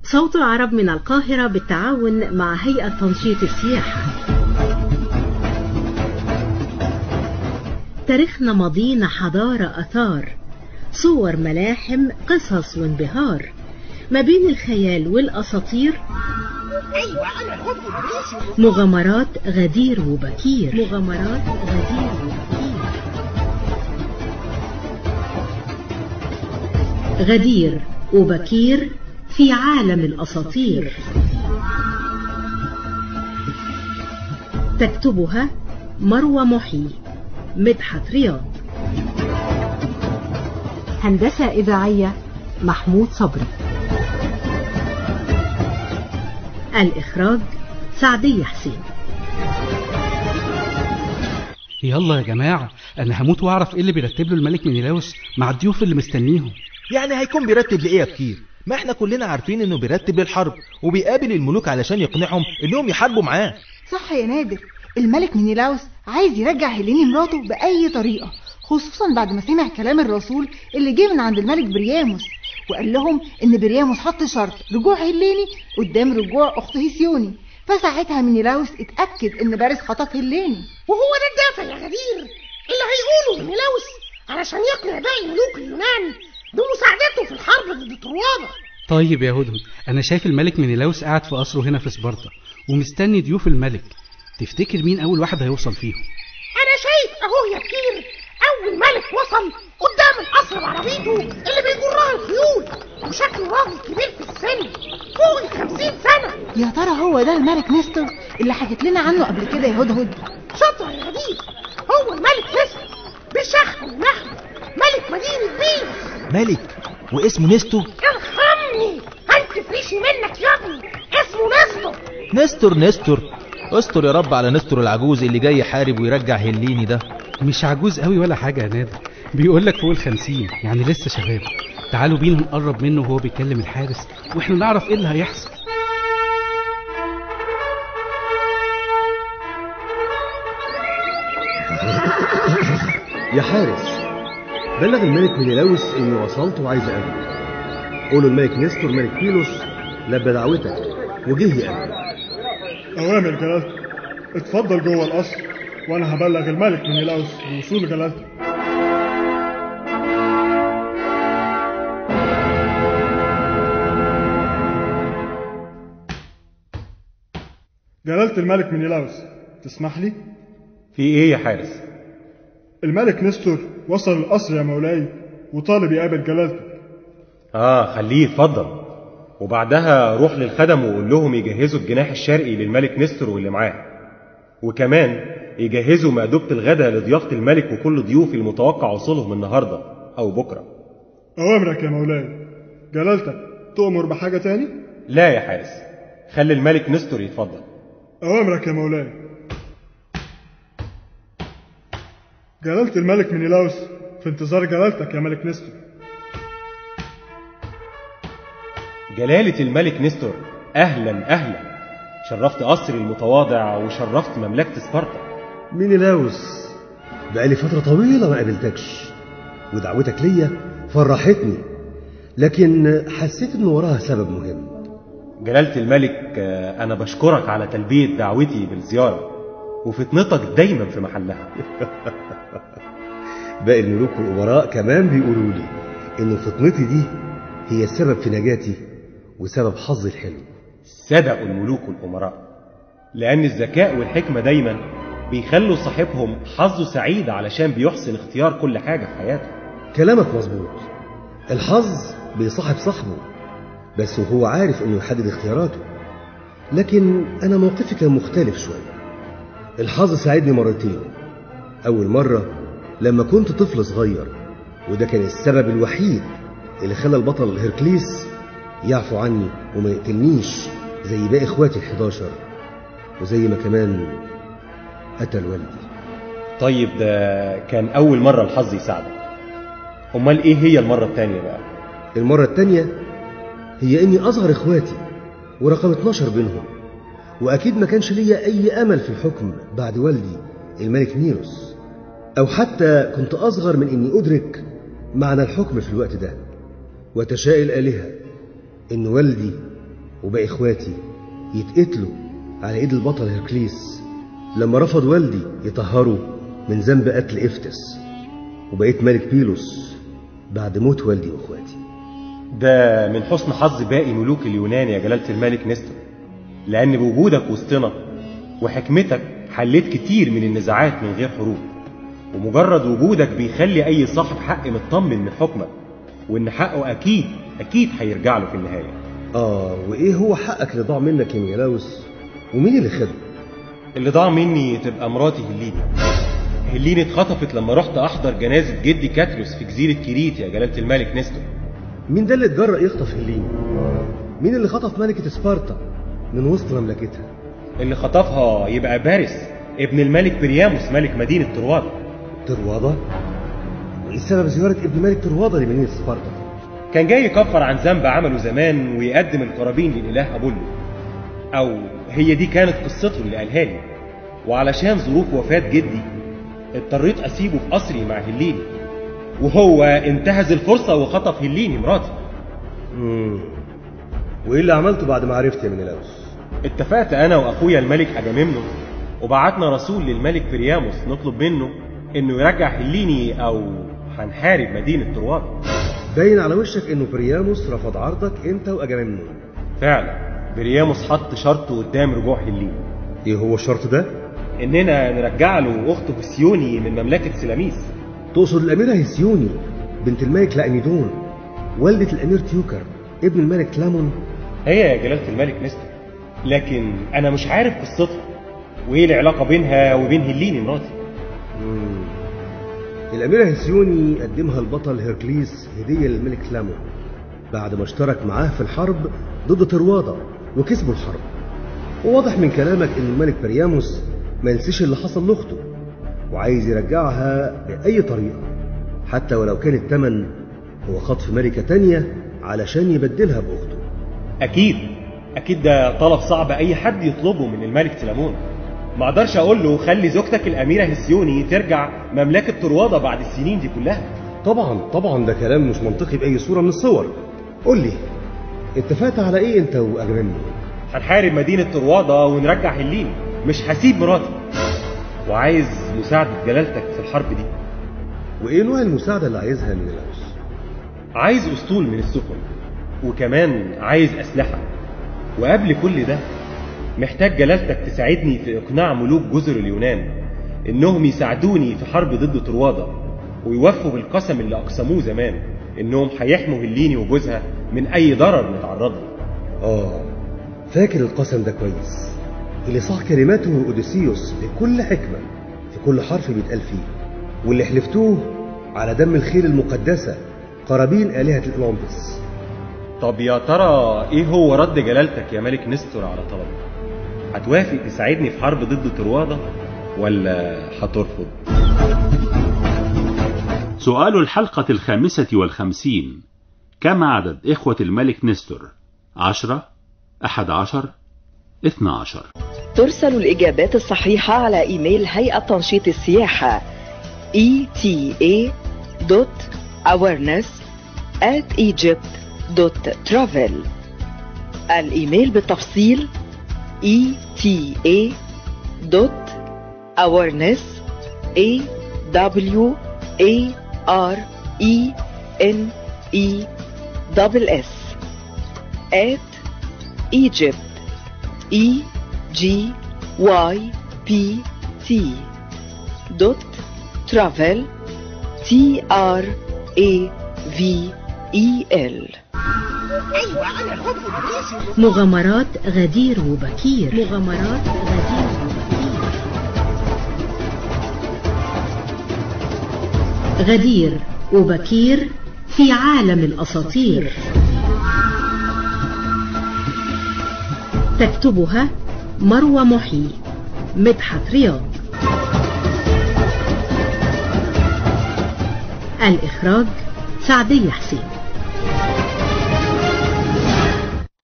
صوت العرب من القاهرة بالتعاون مع هيئة تنشيط السياحة تاريخنا ماضينا حضارة أثار صور ملاحم قصص وانبهار ما بين الخيال والأساطير مغامرات غدير وبكير مغامرات غدير وبكير غدير وبكير في عالم الأساطير تكتبها مروى محي مدحت رياض هندسة إذاعية محمود صبري الإخراج سعدية حسين يلا يا جماعة أنا هموت وأعرف إيه اللي بيرتب له الملك منيلاوس مع الضيوف اللي مستنيهم يعني هيكون بيرتب لإيه يا كتير ما احنا كلنا عارفين انه بيرتب للحرب وبيقابل الملوك علشان يقنعهم انهم يحاربوا معاه صح يا نادر الملك منيلاوس عايز يرجع هيليني مراته بأي طريقة خصوصا بعد ما سمع كلام الرسول اللي جه من عند الملك برياموس وقال لهم ان برياموس حط شرط رجوع هيليني قدام رجوع اخت هيسيوني فساعتها منيلاوس اتأكد ان بارس خطف هيليني وهو ده الدافع يا غدير اللي هيقوله منيلاوس علشان يقنع باقي ملوك اليونان بمساعدته في الحرب ضد طروادة طيب يا هدهد أنا شايف الملك منيلاوس قاعد في قصره هنا في سبارتا ومستني ضيوف الملك تفتكر مين أول واحد هيوصل فيهم انا شايف اهو يا كتير اول ملك وصل قدام القصر بعربيته اللي بيجرها الخيول وشكله راجل كبير في السن فوق الخمسين سنة يا ترى هو ده الملك نستر اللي حكت لنا عنه قبل كده يا هدهد شاطر يا غدير هو الملك نسر بشخم ونحن ملك مدينة بيس ملك واسمه نستو ارحمني انت فريشي منك يا ابني اسمه نستر نستر نستر استر يا رب على نستر العجوز اللي جاي يحارب ويرجع هليني ده مش عجوز قوي ولا حاجة يا نادر بيقول لك فوق الخمسين يعني لسه شباب تعالوا بينا نقرب منه وهو بيكلم الحارس واحنا نعرف ايه اللي هيحصل يا حارس بلغ الملك منيلاوس اني وصلت وعايز اقابله قولوا الملك نستور ملك بيلوس لبى دعوتك وجه يقابلك أوامر جلالتك اتفضل جوه القصر وأنا هبلغ الملك منيلاوس بوصول جلالتك جلالة الملك منيلاوس تسمح لي؟ في ايه يا حارس الملك نستور وصل القصر يا مولاي وطالب يقابل جلالتك اه خليه يتفضل وبعدها روح للخدم وقول لهم يجهزوا الجناح الشرقي للملك نستر واللي معاه وكمان يجهزوا مأدبة الغداء لضيافة الملك وكل ضيوف المتوقع وصولهم النهاردة أو بكرة أوامرك يا مولاي جلالتك تؤمر بحاجة تاني؟ لا يا حارس خلي الملك نستر يتفضل أوامرك يا مولاي جلالة الملك منيلاوس في انتظار جلالتك يا ملك نستر جلالة الملك نستر أهلا أهلا شرفت قصري المتواضع وشرفت مملكة سبارتا منيلاوس بقالي فترة طويلة ما قابلتكش ودعوتك ليا فرحتني لكن حسيت ان وراها سبب مهم جلالة الملك آه، أنا بشكرك على تلبية دعوتي بالزيارة وفتنتك دايما في محلها باقي الملوك والأمراء كمان بيقولوا لي إن فطنتي دي هي السبب في نجاتي وسبب حظي الحلو صدقوا الملوك والأمراء لأن الذكاء والحكمة دايما بيخلوا صاحبهم حظه سعيد علشان بيحسن اختيار كل حاجة في حياته كلامك مظبوط الحظ بيصاحب صاحبه بس وهو عارف انه يحدد اختياراته لكن انا موقفي كان مختلف شويه الحظ ساعدني مرتين اول مره لما كنت طفل صغير وده كان السبب الوحيد اللي خلى البطل هيركليس يعفو عني وما يقتلنيش زي باقي اخواتي الحداشر وزي ما كمان قتل والدي طيب ده كان أول مرة الحظ يساعدك أمال إيه هي المرة التانية بقى المرة التانية هي إني أصغر إخواتي ورقم 12 بينهم وأكيد ما كانش ليا أي أمل في الحكم بعد والدي الملك نيروس أو حتى كنت أصغر من إني أدرك معنى الحكم في الوقت ده وتشاء الآلهة إن والدي وباقي اخواتي يتقتلوا على ايد البطل هيركليس لما رفض والدي يطهره من ذنب قتل افتس وبقيت ملك بيلوس بعد موت والدي واخواتي ده من حسن حظ باقي ملوك اليونان يا جلالة الملك نستر لأن بوجودك وسطنا وحكمتك حليت كتير من النزاعات من غير حروب ومجرد وجودك بيخلي أي صاحب حق مطمن من حكمك وإن حقه أكيد أكيد هيرجع له في النهاية اه وايه هو حقك اللي ضاع منك يا ميلاوس ومين اللي خده اللي ضاع مني تبقى مراتي هليني هليني اتخطفت لما رحت أحضر جنازة جدي كاتروس في جزيرة كريت يا جلالة الملك نستر مين ده اللي اتجرأ يخطف هلين مين اللي خطف ملكة سبارتا من وسط مملكتها اللي خطفها يبقى بارس ابن الملك برياموس ملك مدينة طروادة ترواضة وايه سبب زيارة ابن ملك ترواضة لمدينة سبارتا كان جاي يكفر عن ذنب عمله زمان ويقدم القرابين للإله أبولو أو هي دي كانت قصته اللي قالها لي وعلشان ظروف وفاة جدي اضطريت أسيبه في قصري مع هليني وهو انتهز الفرصة وخطف هليني مراتي مم. وايه اللي عملته بعد ما عرفت يا منيلاوس اتفقت أنا وأخويا الملك أجاممنون وبعتنا رسول للملك برياموس نطلب منه إنه يرجع هليني أو هنحارب مدينة طروادة باين على وشك انه برياموس رفض عرضك انت واجامemnon فعلا برياموس حط شرط قدام رجوع هليني ايه هو الشرط ده إننا نرجع له أخته هسيوني من مملكة سلاميس تقصد الاميرة هيسيوني بنت الملك لأميدون والدة الامير تيوكر ابن الملك تلامون هي يا جلالة الملك نستر لكن أنا مش عارف قصتها وإيه العلاقة بينها وبين هليني مراتي مم. الأميرة هيسيوني قدمها البطل هيركليس هدية للملك تلامون بعد ما اشترك معاه في الحرب ضد طروادة وكسبوا الحرب وواضح من كلامك ان الملك برياموس ما نسيش اللي حصل لاخته وعايز يرجعها بأي طريقة حتى ولو كان التمن هو خطف ملكة تانية علشان يبدلها بأخته أكيد أكيد ده طلب صعب أي حد يطلبه من الملك تلامون ما اقدرش اقول له خلي زوجتك الاميره هسيوني ترجع مملكه طروادة بعد السنين دي كلها طبعا طبعا ده كلام مش منطقي بأي صورة من الصور قول لي اتفقت على ايه انت واجامemnon هنحارب مدينه طروادة ونرجع هليني مش هسيب مراتي وعايز مساعده جلالتك في الحرب دي وايه نوع المساعدة اللي عايزها من الأوس عايز اسطول من السفن وكمان عايز اسلحه وقبل كل ده محتاج جلالتك تساعدني في اقناع ملوك جزر اليونان انهم يساعدوني في حرب ضد طروادة ويوفوا بالقسم اللي اقسموه زمان انهم هيحموا هليني وجوزها من اي ضرر نتعرض له اه فاكر القسم ده كويس اللي صح كلماته اوديسيوس بكل حكمة في كل حرف بيتقال فيه واللي حلفتوه على دم الخيل المقدسة قرابين آلهة الأولمبس طب يا ترى ايه هو رد جلالتك يا ملك نستر على طلبي هتوافق تساعدني في حرب ضد طروادة ولا هترفض سؤال الحلقة الخامسة والخمسين كم عدد إخوة الملك نستر عشرة أحد عشر اثنى عشر ترسل الإجابات الصحيحة على إيميل هيئة تنشيط السياحة eta.awareness at egypt.travel الإيميل بالتفصيل eta.awareness a w a r e n e double s at Egypt e g y p t dot travel t r a v e l ايوه انا الهدهد الريشي مغامرات غدير وبكير مغامرات غدير وبكير غدير وبكير في عالم الأساطير تكتبها مروى محي مدحت رياض الإخراج سعدية حسين